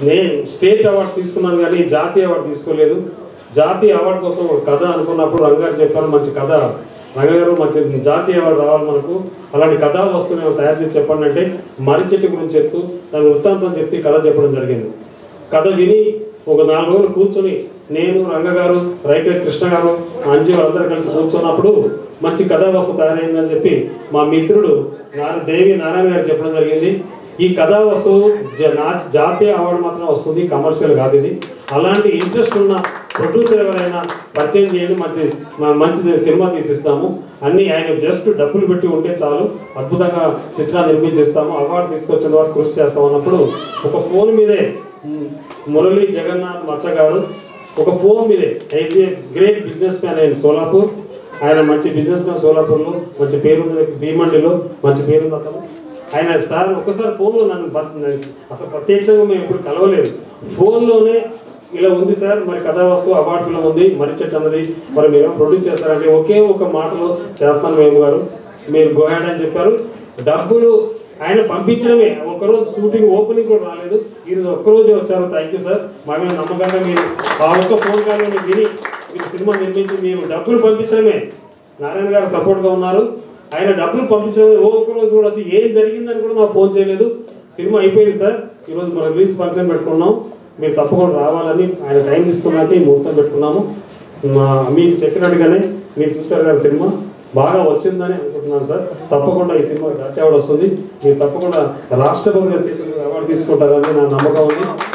నేను state award తీసుకున్నాను కానీ జాతీయ అవార్డు తీసుకోలేదు జాతీయ అవార్డు కోసం ఒక కథ అనుకున్నప్పుడు రంగారు చెప్పాను మంచి కథ రంగగారు మంచి జాతీయ అవార్డు రావాలి మనకు అలాంటి కథా వస్తువుని ఏమైనా తయారు చేసి చెప్పండి అంటే మర్రి చెట్టు గురించి చెప్తూ దాని వృత్తాంతం చెప్తే ఈ కథ చెప్పడం జరిగింది కథ విని ఒక నాలుగు రోజులు కూర్చొని నేను రంగగారు రైటర్ కృష్ణ గారు అంజీ వాళ్ళందరూ కలిసి కూర్చున్నప్పుడు మంచి కథా వస్తువు తయారైందని చెప్పి మా మిత్రుడు నారా దేవి నారాయణ గారు చెప్పడం జరిగింది ఈ కథా వస్తువు జ- నా జాతీయ అవార్డు మాత్రం వస్తుంది కమర్షియల్ కాదు ఇది అలాంటి ఇంట్రెస్ట్ ఉన్న ప్రొడ్యూసర్ ఎవరైనా పరిచయం చేయండి మంచి మా- మంచి సినిమా తీసిస్తాము అన్ని ఆయన జస్ట్ డబ్బులు పెట్టి ఉంటే చాలు అద్భుతంగా చిత్రాలు నిర్మించిస్తాము అవార్డు తీసుకొచ్చిన వారు కృషి చేస్తాం అన్నప్పుడు ఒక ఫోన్ మీదే మ్, మురళీ జగన్నాథ్ మచ్చ గారు ఒక ఫోన్ మీదే is a great business man ఆయన సోలాపూర్ ఆయన మంచి బిజినెస్ మ్యాన్ సోలాపూర్లో మంచి పేరుంది భీమండిలో మంచి పేరుంది అతను ఆయన సార్ ఒకసారి ఫోన్లో నన్ను బ- నన్ను అసలు ప్రత్యక్షంగా మేము ఎప్పుడు కలవలేదు ఫోన్లోనే ఇలా ఉంది సార్ మరి కథా వస్తువు అవార్డులో ఉంది మరి చెట్టు అన్నది మరి మీరు ప్రొడ్యూస్ చేస్తారంటే ఒకే ఒక మాటలో చేస్తాను మేము గారు మీరు గోహాడ్ అని చెప్పారు డబ్బులు ఆయన పంపించడమే ఒక్కరోజు షూటింగ్ ఓపెనింగ్ కూడా రాలేదు ఈరోజు ఒక్కరోజే వచ్చారు థ్యాంక్ యూ సార్ మా మీద నమ్మకంగా మీరు ఆ ఒక్క ఫోన్ కాల్ విని మీరు సినిమా నిర్మించి మీరు డబ్బులు పంపించడమే నారాయణ గారు సపోర్ట్గా ఉన్నారు ఆయన డబ్బులు పంపించడం ఓ ఒక్క రోజు కూడా వచ్చి ఏం జరిగిందని కూడా నాకు ఫోన్ చేయలేదు సినిమా అయిపోయింది సార్ ఈరోజు మనం రిలీజ్ ఫంక్షన్ పెట్టుకున్నాం మీరు తప్పకుండా రావాలని ఆయన టైం తీసుకున్నాక ఈ ముహూర్తం పెట్టుకున్నాము మా- మీకు చెప్పినట్టుగానే మీరు చూసారు కదా సినిమా బాగా వచ్చిందని అనుకుంటున్నాను సార్ తప్పకుండా ఈ సినిమా జాతీయ అవార్డు వస్తుంది మీరు తప్పకుండా రాష్ట్రపతి గారి చేతుల మీద అవార్డు తీసుకుంటారని నా నమ్మకం ఉంది